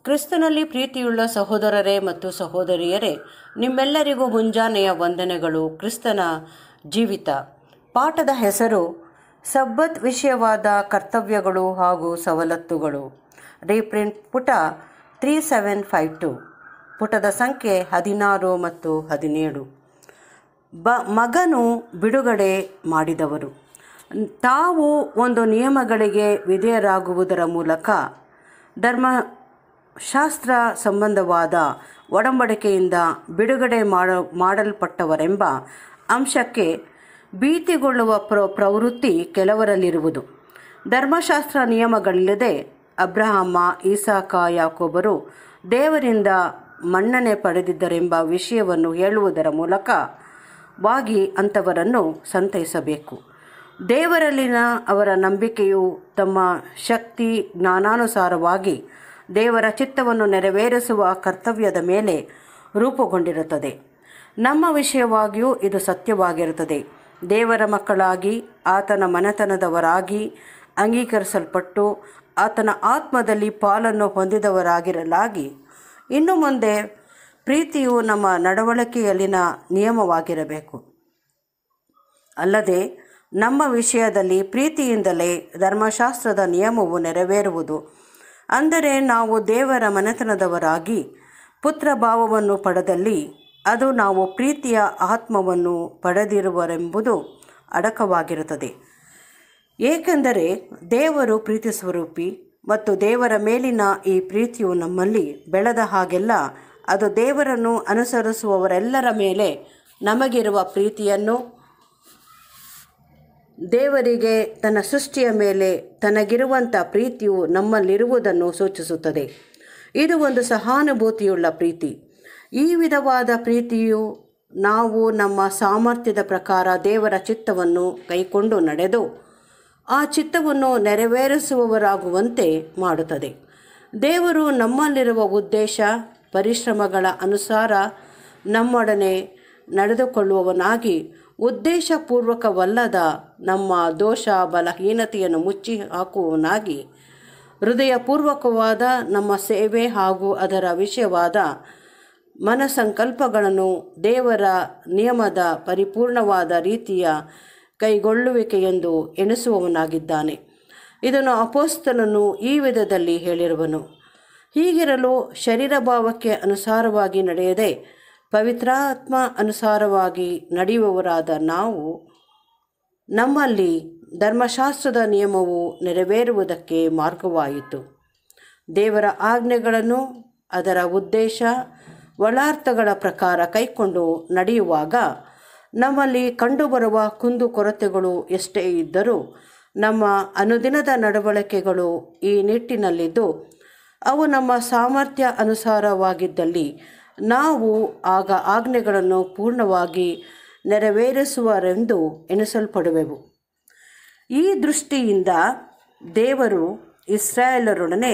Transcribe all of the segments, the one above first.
ಕ್ರಿಸ್ತನಲ್ಲಿ ಪ್ರೀತಿಯುಳ್ಳ ಸಹೋದರರೇ ಮತ್ತು ಸಹೋದರಿಯರೇ ನಿಮ್ಮೆಲ್ಲರಿಗೂ ಮುಂಜಾನೆಯ ವಂದನೆಗಳು ಕ್ರಿಸ್ತನ ಜೀವಿತ ಪಾಠದ ಹೆಸರು ಸಬ್ಬತ್ ವಿಷಯವಾದ ಕರ್ತವ್ಯಗಳು ಹಾಗೂ ಸವಲತ್ತುಗಳು ರೀಪ್ರಿಂಟ್ ಪುಟ ತ್ರೀ ಸೆವೆನ್ ಫೈವ್ ಟು ಪುಟದ ಸಂಖ್ಯೆ ಹದಿನಾರು ಮತ್ತು ಹದಿನೇಳು ಬ ಮಗನು ಬಿಡುಗಡೆ ಮಾಡಿದವರು ತಾವು ಒಂದು ನಿಯಮಗಳಿಗೆ ವಿಧೇಯರಾಗುವುದರ ಮೂಲಕ ಧರ್ಮಶಾಸ್ತ್ರ ಸಂಬಂಧವಾದ ಒಡಂಬಡಿಕೆಯಿಂದ ಬಿಡುಗಡೆ ಮಾಡ ಮಾಡಲ್ಪಟ್ಟವರೆಂಬ ಅಂಶಕ್ಕೆ ಭೀತಿಗೊಳ್ಳುವ ಪ್ರ ಪ್ರವೃತ್ತಿ ಕೆಲವರಲ್ಲಿರುವುದು ಧರ್ಮಶಾಸ್ತ್ರ ನಿಯಮಗಳಿಲ್ಲದೆ ಅಬ್ರಹಾಮ ಈಸಾಕ ಯಾಕೋಬರು ದೇವರಿಂದ ಮನ್ನಣೆ ಪಡೆದಿದ್ದರೆಂಬ ವಿಷಯವನ್ನು ಹೇಳುವುದರ ಮೂಲಕ ವಾಗಿ ಅಂಥವರನ್ನು ಸಂತೈಸಬೇಕು ದೇವರಲ್ಲಿನ ಅವರ ನಂಬಿಕೆಯು ತಮ್ಮ ಶಕ್ತಿ ಜ್ಞಾನಾನುಸಾರವಾಗಿ ದೇವರ ಚಿತ್ತವನ್ನು ನೆರವೇರಿಸುವ ಕರ್ತವ್ಯದ ಮೇಲೆ ರೂಪುಗೊಂಡಿರುತ್ತದೆ ನಮ್ಮ ವಿಷಯವಾಗಿಯೂ ಇದು ಸತ್ಯವಾಗಿರುತ್ತದೆ ದೇವರ ಮಕ್ಕಳಾಗಿ ಆತನ ಮನೆತನದವರಾಗಿ ಅಂಗೀಕರಿಸಲ್ಪಟ್ಟು ಆತನ ಆತ್ಮದಲ್ಲಿ ಪಾಲನ್ನು ಹೊಂದಿದವರಾಗಿರಲಾಗಿ ಇನ್ನು ಮುಂದೆ ಪ್ರೀತಿಯು ನಮ್ಮ ನಡವಳಿಕೆಯಲ್ಲಿನ ನಿಯಮವಾಗಿರಬೇಕು ಅಲ್ಲದೆ ನಮ್ಮ ವಿಷಯದಲ್ಲಿ ಪ್ರೀತಿಯಿಂದಲೇ ಧರ್ಮಶಾಸ್ತ್ರದ ನಿಯಮವು ನೆರವೇರುವುದು ಅಂದರೆ ನಾವು ದೇವರ ಮನೆತನದವರಾಗಿ ಪುತ್ರ ಭಾವವನ್ನು ಪಡೆದಲ್ಲಿ ಅದು ನಾವು ಪ್ರೀತಿಯ ಆತ್ಮವನ್ನು ಪಡೆದಿರುವರೆಂಬುದು ಅಡಕವಾಗಿರುತ್ತದೆ ಏಕೆಂದರೆ ದೇವರು ಪ್ರೀತಿ ಸ್ವರೂಪಿ ಮತ್ತು ದೇವರ ಮೇಲಿನ ಈ ಪ್ರೀತಿಯು ನಮ್ಮಲ್ಲಿ ಬೆಳೆದ ಹಾಗೆಲ್ಲ ಅದು ದೇವರನ್ನು ಅನುಸರಿಸುವವರೆಲ್ಲರ ಮೇಲೆ ನಮಗಿರುವ ಪ್ರೀತಿಯನ್ನು ದೇವರಿಗೆ ತನ್ನ ಸೃಷ್ಟಿಯ ಮೇಲೆ ತನಗಿರುವಂಥ ಪ್ರೀತಿಯು ನಮ್ಮಲ್ಲಿರುವುದನ್ನು ಸೂಚಿಸುತ್ತದೆ ಇದು ಒಂದು ಸಹಾನುಭೂತಿಯುಳ್ಳ ಪ್ರೀತಿ ಈ ವಿಧವಾದ ಪ್ರೀತಿಯು ನಾವು ನಮ್ಮ ಸಾಮರ್ಥ್ಯದ ಪ್ರಕಾರ ದೇವರ ಚಿತ್ತವನ್ನು ಕೈಕೊಂಡು ನಡೆದು ಆ ಚಿತ್ತವನ್ನು ನೆರವೇರಿಸುವವರಾಗುವಂತೆ ಮಾಡುತ್ತದೆ ದೇವರು ನಮ್ಮಲ್ಲಿರುವ ಉದ್ದೇಶ ಪರಿಶ್ರಮಗಳ ಅನುಸಾರ ನಮ್ಮೊಡನೆ ನಡೆದುಕೊಳ್ಳುವವನಾಗಿ ಉದ್ದೇಶಪೂರ್ವಕವಲ್ಲದ ನಮ್ಮ ದೋಷ ಬಲಹೀನತೆಯನ್ನು ಮುಚ್ಚಿ ಹಾಕುವವನಾಗಿ ಹೃದಯಪೂರ್ವಕವಾದ ನಮ್ಮ ಸೇವೆ ಹಾಗೂ ಅದರ ವಿಷಯವಾದ ಮನಸಂಕಲ್ಪಗಳನ್ನು ದೇವರ ನಿಯಮದ ಪರಿಪೂರ್ಣವಾದ ರೀತಿಯ ಕೈಗೊಳ್ಳುವಿಕೆಯೆಂದು ಎಣಿಸುವವನಾಗಿದ್ದಾನೆ ಇದನ್ನು ಅಪೋಸ್ತಲನು ಈ ವಿಧದಲ್ಲಿ ಹೇಳಿರುವನು ಹೀಗಿರಲು ಶರೀರ ಭಾವಕ್ಕೆ ಅನುಸಾರವಾಗಿ ನಡೆಯದೆ ಪವಿತ್ರಾತ್ಮ ಅನುಸಾರವಾಗಿ ನಡೆಯುವವರಾದ ನಾವು ನಮ್ಮಲ್ಲಿ ಧರ್ಮಶಾಸ್ತ್ರದ ನಿಯಮವು ನೆರವೇರುವುದಕ್ಕೆ ಮಾರ್ಗವಾಯಿತು ದೇವರ ಆಜ್ಞೆಗಳನ್ನು ಅದರ ಉದ್ದೇಶ ಒಳಾರ್ಥಗಳ ಪ್ರಕಾರ ಕೈಕೊಂಡು ನಡೆಯುವಾಗ ನಮ್ಮಲ್ಲಿ ಕಂಡುಬರುವ ಕುಂದು ಕೊರತೆಗಳು ಎಷ್ಟೇ ಇದ್ದರೂ ನಮ್ಮ ಅನುದಿನದ ನಡವಳಿಕೆಗಳು ಈ ನಿಟ್ಟಿನಲ್ಲಿದ್ದು ಅವು ನಮ್ಮ ಸಾಮರ್ಥ್ಯ ಅನುಸಾರವಾಗಿದ್ದಲ್ಲಿ ನಾವು ಆಗ ಆಜ್ಞೆಗಳನ್ನು ಪೂರ್ಣವಾಗಿ ನೆರವೇರಿಸುವರೆಂದು ಎಣಿಸಲ್ಪಡುವೆವು ಈ ದೃಷ್ಟಿಯಿಂದ ದೇವರು ಇಸ್ರಾಯೇಲರೊಡನೆ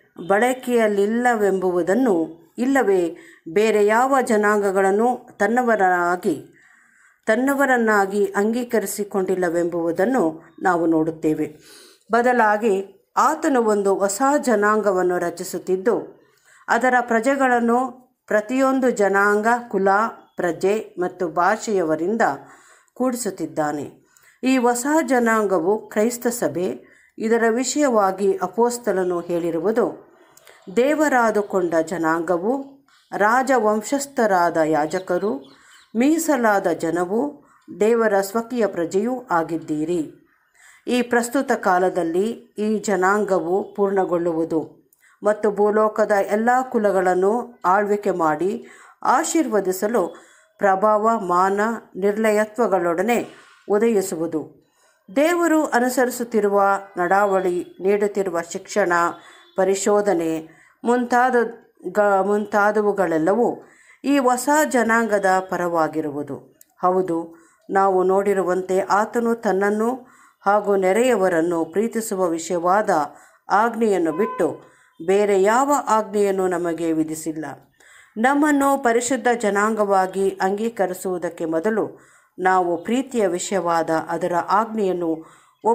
ಬಳಕೆಯಲ್ಲಿಲ್ಲವೆಂಬುದನ್ನು ಇಲ್ಲವೇ ಬೇರೆ ಯಾವ ಜನಾಂಗಗಳನ್ನು ತನ್ನವರಾಗಿ ತನ್ನವರನ್ನಾಗಿ ಅಂಗೀಕರಿಸಿಕೊಂಡಿಲ್ಲವೆಂಬುದನ್ನು ನಾವು ನೋಡುತ್ತೇವೆ ಬದಲಾಗಿ ಆತನು ಒಂದು ಹೊಸ ಜನಾಂಗವನ್ನು ರಚಿಸುತ್ತಿದ್ದು ಅದರ ಪ್ರಜೆಗಳನ್ನು ಪ್ರತಿಯೊಂದು ಜನಾಂಗ ಕುಲ ಪ್ರಜೆ ಮತ್ತು ಭಾಷೆಯವರಿಂದ ಕೂಡಿಸುತ್ತಿದ್ದಾನೆ ಈ ಹೊಸ ಜನಾಂಗವು ಕ್ರೈಸ್ತ ಸಭೆ ಇದರ ವಿಷಯವಾಗಿ ಅಪೋಸ್ತಲನು ಹೇಳಿರುವುದು ದೇವರಾದುಕೊಂಡ ಜನಾಂಗವು ರಾಜವಂಶಸ್ಥರಾದ ಯಾಜಕರು ಮೀಸಲಾದ ಜನವು ದೇವರ ಸ್ವಕೀಯ ಪ್ರಜೆಯೂ ಆಗಿದ್ದೀರಿ ಈ ಪ್ರಸ್ತುತ ಕಾಲದಲ್ಲಿ ಈ ಜನಾಂಗವು ಪೂರ್ಣಗೊಳ್ಳುವುದು ಮತ್ತು ಭೂಲೋಕದ ಎಲ್ಲ ಕುಲಗಳನ್ನು ಆಳ್ವಿಕೆ ಮಾಡಿ ಆಶೀರ್ವದಿಸಲು ಪ್ರಭಾವ ಮಾನ ನಿರ್ಲಯತ್ವಗಳೊಡನೆ ಉದಯಿಸುವುದು ದೇವರು ಅನುಸರಿಸುತ್ತಿರುವ ನಡಾವಳಿ ನೀಡುತ್ತಿರುವ ಶಿಕ್ಷಣ ಪರಿಶೋಧನೆ ಮುಂತಾದ ಗ ಮುಂತಾದವುಗಳೆಲ್ಲವೂ ಈ ಹೊಸ ಜನಾಂಗದ ಪರವಾಗಿರುವುದು ಹೌದು ನಾವು ನೋಡಿರುವಂತೆ ಆತನು ತನ್ನನ್ನು ಹಾಗೂ ನೆರೆಯವರನ್ನು ಪ್ರೀತಿಸುವ ವಿಷಯವಾದ ಆಜ್ಞೆಯನ್ನು ಬಿಟ್ಟು ಬೇರೆ ಯಾವ ಆಜ್ಞೆಯನ್ನು ನಮಗೆ ವಿಧಿಸಿಲ್ಲ ನಮ್ಮನ್ನು ಪರಿಶುದ್ಧ ಜನಾಂಗವಾಗಿ ಅಂಗೀಕರಿಸುವುದಕ್ಕೆ ಮೊದಲು ನಾವು ಪ್ರೀತಿಯ ವಿಷಯವಾದ ಅದರ ಆಜ್ಞೆಯನ್ನು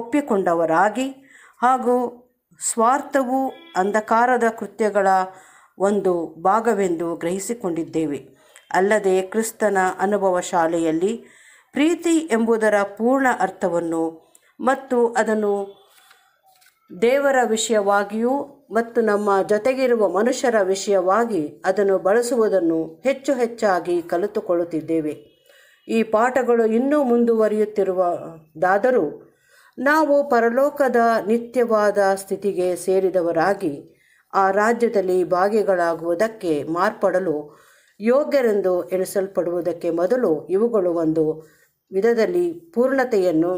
ಒಪ್ಪಿಕೊಂಡವರಾಗಿ ಹಾಗೂ ಸ್ವಾರ್ಥವು ಅಂಧಕಾರದ ಕೃತ್ಯಗಳ ಒಂದು ಭಾಗವೆಂದು ಗ್ರಹಿಸಿಕೊಂಡಿದ್ದೇವೆ ಅಲ್ಲದೆ ಕ್ರಿಸ್ತನ ಅನುಭವ ಶಾಲೆಯಲ್ಲಿ ಪ್ರೀತಿ ಎಂಬುದರ ಪೂರ್ಣ ಅರ್ಥವನ್ನು ಮತ್ತು ಅದನ್ನು ದೇವರ ವಿಷಯವಾಗಿಯೂ ಮತ್ತು ನಮ್ಮ ಜೊತೆಗಿರುವ ಮನುಷ್ಯರ ವಿಷಯವಾಗಿ ಅದನ್ನು ಬಳಸುವುದನ್ನು ಹೆಚ್ಚು ಹೆಚ್ಚಾಗಿ ಕಲಿತುಕೊಳ್ಳುತ್ತಿದ್ದೇವೆ ಈ ಪಾಠಗಳು ಇನ್ನೂ ಮುಂದುವರಿಯುತ್ತಿರುವುದಾದರೂ ನಾವು ಪರಲೋಕದ ನಿತ್ಯವಾದ ಸ್ಥಿತಿಗೆ ಸೇರಿದವರಾಗಿ ಆ ರಾಜ್ಯದಲ್ಲಿ ಭಾಗಿಗಳಾಗುವುದಕ್ಕೆ ಮಾರ್ಪಡಲು ಯೋಗ್ಯರೆಂದು ಎಣಿಸಲ್ಪಡುವುದಕ್ಕೆ ಮೊದಲು ಇವುಗಳು ಒಂದು ವಿಧದಲ್ಲಿ ಪೂರ್ಣತೆಯನ್ನು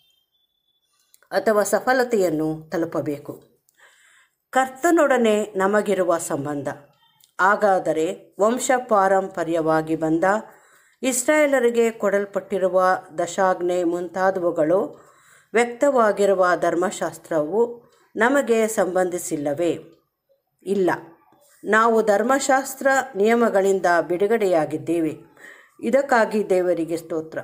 ಅಥವಾ ಸಫಲತೆಯನ್ನು ತಲುಪಬೇಕು ಕರ್ತನೊಡನೆ ನಮಗಿರುವ ಸಂಬಂಧ ಹಾಗಾದರೆ ವಂಶ ಪಾರಂಪರ್ಯವಾಗಿ ಬಂದ ಇಸ್ರಾಯೇಲರಿಗೆ ಕೊಡಲ್ಪಟ್ಟಿರುವ ದಶಾಜ್ಞೆ ಮುಂತಾದವುಗಳು ವ್ಯಕ್ತವಾಗಿರುವ ಧರ್ಮಶಾಸ್ತ್ರವು ನಮಗೆ ಸಂಬಂಧಿಸಿಲ್ಲವೇ ಇಲ್ಲ ನಾವು ಧರ್ಮಶಾಸ್ತ್ರ ನಿಯಮಗಳಿಂದ ಬಿಡುಗಡೆಯಾಗಿದ್ದೇವೆ ಇದಕ್ಕಾಗಿ ದೇವರಿಗೆ ಸ್ತೋತ್ರ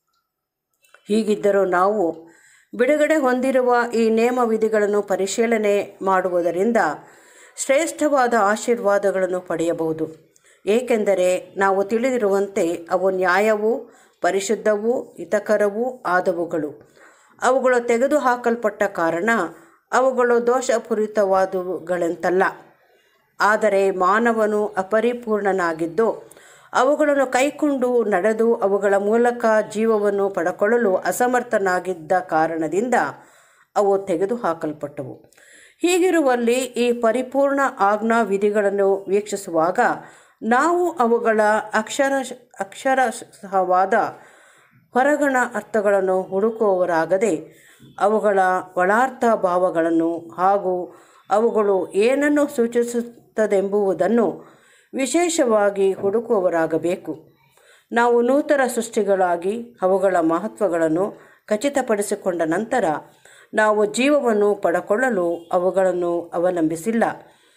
ಹೀಗಿದ್ದರೂ ನಾವು ಬಿಡುಗಡೆ ಹೊಂದಿರುವ ಈ ನೇಮ ವಿಧಿಗಳನ್ನು ಪರಿಶೀಲನೆ ಮಾಡುವುದರಿಂದ ಶ್ರೇಷ್ಠವಾದ ಆಶೀರ್ವಾದಗಳನ್ನು ಪಡೆಯಬಹುದು ಏಕೆಂದರೆ ನಾವು ತಿಳಿದಿರುವಂತೆ ಅವು ನ್ಯಾಯವೂ ಪರಿಶುದ್ಧವೂ ಹಿತಕರವೂ ಆದವುಗಳು ಅವುಗಳು ತೆಗೆದುಹಾಕಲ್ಪಟ್ಟ ಕಾರಣ ಅವುಗಳು ದೋಷಪೂರಿತವಾದವುಗಳೆಂತಲ್ಲ ಆದರೆ ಮಾನವನು ಅಪರಿಪೂರ್ಣನಾಗಿದ್ದು ಅವುಗಳನ್ನು ಕೈಕೊಂಡು ನಡೆದು ಅವುಗಳ ಮೂಲಕ ಜೀವವನ್ನು ಪಡಕೊಳ್ಳಲು ಅಸಮರ್ಥನಾಗಿದ್ದ ಕಾರಣದಿಂದ ಅವು ತೆಗೆದುಹಾಕಲ್ಪಟ್ಟವು ಹೀಗಿರುವಲ್ಲಿ ಈ ಪರಿಪೂರ್ಣ ಆಜ್ಞಾ ವಿಧಿಗಳನ್ನು ವೀಕ್ಷಿಸುವಾಗ ನಾವು ಅವುಗಳ ಅಕ್ಷರ ಅಕ್ಷರಸಹವಾದ ಹೊರಗಣ ಅರ್ಥಗಳನ್ನು ಹುಡುಕುವವರಾಗದೆ ಅವುಗಳ ಒಳಾರ್ಥ ಭಾವಗಳನ್ನು ಹಾಗೂ ಅವುಗಳು ಏನನ್ನು ಸೂಚಿಸುತ್ತದೆಂಬುದನ್ನು ವಿಶೇಷವಾಗಿ ಹುಡುಕುವವರಾಗಬೇಕು ನಾವು ನೂತನ ಸೃಷ್ಟಿಗಳಾಗಿ ಅವುಗಳ ಮಹತ್ವಗಳನ್ನು ಖಚಿತಪಡಿಸಿಕೊಂಡ ನಂತರ ನಾವು ಜೀವವನ್ನು ಪಡಕೊಳ್ಳಲು ಅವುಗಳನ್ನು ಅವಲಂಬಿಸಿಲ್ಲ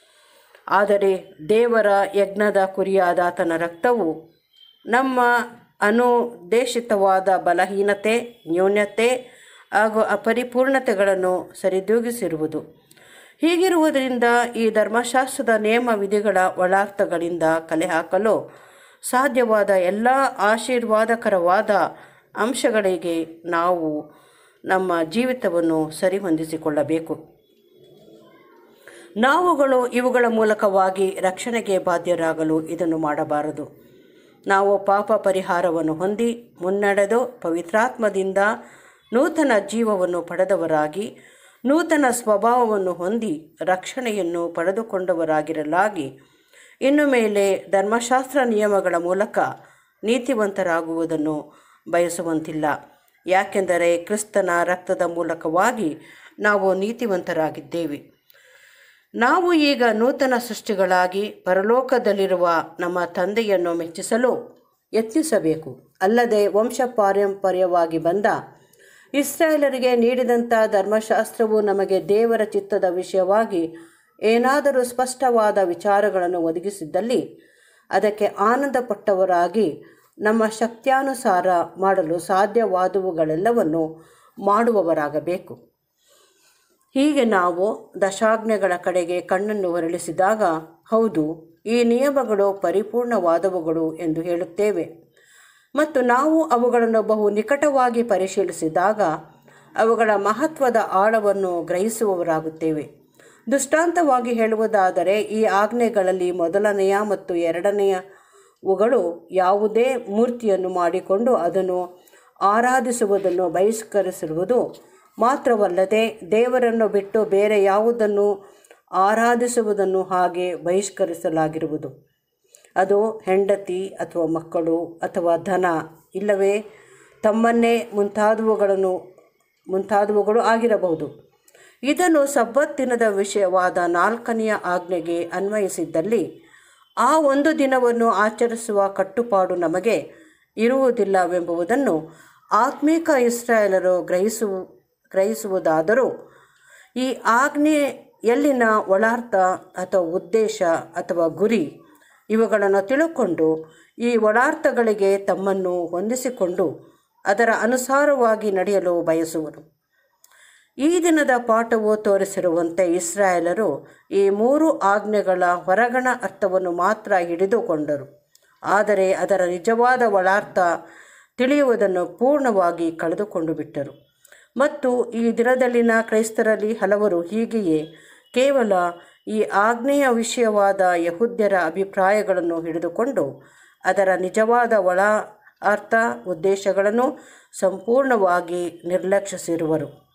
ಆದರೆ ದೇವರ ಯಜ್ಞದ ಕುರಿಯಾದಾತನ ರಕ್ತವು ನಮ್ಮ ಅನುದ್ದೇಶಿತವಾದ ಬಲಹೀನತೆ ನ್ಯೂನ್ಯತೆ ಹಾಗೂ ಅಪರಿಪೂರ್ಣತೆಗಳನ್ನು ಸರಿದೂಗಿಸಿರುವುದು ಹೀಗಿರುವುದರಿಂದ ಈ ಧರ್ಮಶಾಸ್ತ್ರದ ನೇಮ ವಿಧಿಗಳ ಒಳಾರ್ಥಗಳಿಂದ ಕಲೆಹಾಕಲು ಸಾಧ್ಯವಾದ ಎಲ್ಲ ಆಶೀರ್ವಾದಕರವಾದ ಅಂಶಗಳಿಗೆ ನಾವು ನಮ್ಮ ಜೀವಿತವನ್ನು ಸರಿಹೊಂದಿಸಿಕೊಳ್ಳಬೇಕು ನಾವುಗಳು ಇವುಗಳ ಮೂಲಕವಾಗಿ ರಕ್ಷಣೆಗೆ ಬಾಧ್ಯರಾಗಲು ಇದನ್ನು ಮಾಡಬಾರದು ನಾವು ಪಾಪ ಪರಿಹಾರವನ್ನು ಹೊಂದಿ ಮುನ್ನಡೆದು ಪವಿತ್ರಾತ್ಮದಿಂದ ನೂತನ ಜೀವವನ್ನು ಪಡೆದವರಾಗಿ ನೂತನ ಸ್ವಭಾವವನ್ನು ಹೊಂದಿ ರಕ್ಷಣೆಯನ್ನು ಪಡೆದುಕೊಂಡವರಾಗಿರಲಾಗಿ ಇನ್ನು ಮೇಲೆ ಧರ್ಮಶಾಸ್ತ್ರ ನಿಯಮಗಳ ಮೂಲಕ ನೀತಿವಂತರಾಗುವುದನ್ನು ಬಯಸುವಂತಿಲ್ಲ ಯಾಕೆಂದರೆ ಕ್ರಿಸ್ತನ ರಕ್ತದ ಮೂಲಕವಾಗಿ ನಾವು ನೀತಿವಂತರಾಗಿದ್ದೇವೆ ನಾವು ಈಗ ನೂತನ ಸೃಷ್ಟಿಗಳಾಗಿ ಪರಲೋಕದಲ್ಲಿರುವ ನಮ್ಮ ತಂದೆಯನ್ನು ಮೆಚ್ಚಿಸಲು ಯತ್ನಿಸಬೇಕು ಅಲ್ಲದೆ ವಂಶ ಪಾರಂಪರ್ಯವಾಗಿ ಬಂದ ಇಸ್ರಾಯೇಲರಿಗೆ ನೀಡಿದಂಥ ಧರ್ಮಶಾಸ್ತ್ರವು ನಮಗೆ ದೇವರ ಚಿತ್ತದ ವಿಷಯವಾಗಿ ಏನಾದರೂ ಸ್ಪಷ್ಟವಾದ ವಿಚಾರಗಳನ್ನು ಒದಗಿಸಿದ್ದಲ್ಲಿ ಅದಕ್ಕೆ ಆನಂದಪಟ್ಟವರಾಗಿ ನಮ್ಮ ಶಕ್ತ್ಯಾನುಸಾರ ಮಾಡಲು ಸಾಧ್ಯವಾದವುಗಳೆಲ್ಲವನ್ನು ಮಾಡುವವರಾಗಬೇಕು ಹೀಗೆ ನಾವು ದಶಾಜ್ಞೆಗಳ ಕಡೆಗೆ ಕಣ್ಣನ್ನು ಹೊರಳಿಸಿದಾಗ ಹೌದು ಈ ನಿಯಮಗಳು ಪರಿಪೂರ್ಣವಾದವುಗಳು ಎಂದು ಹೇಳುತ್ತೇವೆ ಮತ್ತು ನಾವು ಅವುಗಳನ್ನು ಬಹು ನಿಕಟವಾಗಿ ಪರಿಶೀಲಿಸಿದಾಗ ಅವುಗಳ ಮಹತ್ವದ ಆಳವನ್ನು ಗ್ರಹಿಸುವವರಾಗುತ್ತೇವೆ ದೃಷ್ಟಾಂತವಾಗಿ ಹೇಳುವುದಾದರೆ ಈ ಆಜ್ಞೆಗಳಲ್ಲಿ ಮೊದಲನೆಯ ಮತ್ತು ಎರಡನೆಯವುಗಳು ಯಾವುದೇ ಮೂರ್ತಿಯನ್ನು ಮಾಡಿಕೊಂಡು ಅದನ್ನು ಆರಾಧಿಸುವುದನ್ನು ಬಹಿಷ್ಕರಿಸಿರುವುದು ಮಾತ್ರವಲ್ಲದೆ ದೇವರನ್ನು ಬಿಟ್ಟು ಬೇರೆ ಯಾವುದನ್ನು ಆರಾಧಿಸುವುದನ್ನು ಹಾಗೆ ಬಹಿಷ್ಕರಿಸಲಾಗಿರುವುದು ಅದು ಹೆಂಡತಿ ಅಥವಾ ಮಕ್ಕಳು ಅಥವಾ ಧನ ಇಲ್ಲವೇ ತಮ್ಮನ್ನೇ ಮುಂತಾದವುಗಳನ್ನು ಮುಂತಾದವುಗಳು ಆಗಿರಬಹುದು ಇದನ್ನು ಸಬ್ಬತ್ ದಿನದ ವಿಷಯವಾದ ನಾಲ್ಕನೆಯ ಆಜ್ಞೆಗೆ ಅನ್ವಯಿಸಿದ್ದಲ್ಲಿ ಆ ಒಂದು ದಿನವನ್ನು ಆಚರಿಸುವ ಕಟ್ಟುಪಾಡು ನಮಗೆ ಇರುವುದಿಲ್ಲವೆಂಬುದನ್ನು ಆತ್ಮೀಕ ಇಸ್ರಾಯೇಲರು ಗ್ರಹಿಸು ಗ್ರಹಿಸುವುದಾದರೂ ಈ ಆಜ್ಞೆಯಲ್ಲಿನ ಒಳಾರ್ಥ ಅಥವಾ ಉದ್ದೇಶ ಅಥವಾ ಗುರಿ ಇವುಗಳನ್ನು ತಿಳುಕೊಂಡು ಈ ಒಳಾರ್ಥಗಳಿಗೆ ತಮ್ಮನ್ನು ಹೊಂದಿಸಿಕೊಂಡು ಅದರ ಅನುಸಾರವಾಗಿ ನಡೆಯಲು ಬಯಸುವರು ಈ ದಿನದ ಪಾಠವು ತೋರಿಸಿರುವಂತೆ ಇಸ್ರಾಯೇಲರು ಈ ಮೂರು ಆಜ್ಞೆಗಳ ಹೊರಗಣ ಅರ್ಥವನ್ನು ಮಾತ್ರ ಹಿಡಿದುಕೊಂಡರು ಆದರೆ ಅದರ ನಿಜವಾದ ಒಳಾರ್ಥ ತಿಳಿಯುವುದನ್ನು ಪೂರ್ಣವಾಗಿ ಕಳೆದುಕೊಂಡು ಬಿಟ್ಟರು ಮತ್ತು ಈ ದಿನದಲ್ಲಿನ ಕ್ರೈಸ್ತರಲ್ಲಿ ಹಲವರು ಹೀಗೆಯೇ ಕೇವಲ ಈ ಆಜ್ಞೆಯ ವಿಷಯವಾದ ಯಹುದ್ಯರ ಅಭಿಪ್ರಾಯಗಳನ್ನು ಹಿಡಿದುಕೊಂಡು ಅದರ ನಿಜವಾದ ಒಳ ಅರ್ಥ ಉದ್ದೇಶಗಳನ್ನು ಸಂಪೂರ್ಣವಾಗಿ ನಿರ್ಲಕ್ಷಿಸಿರುವರು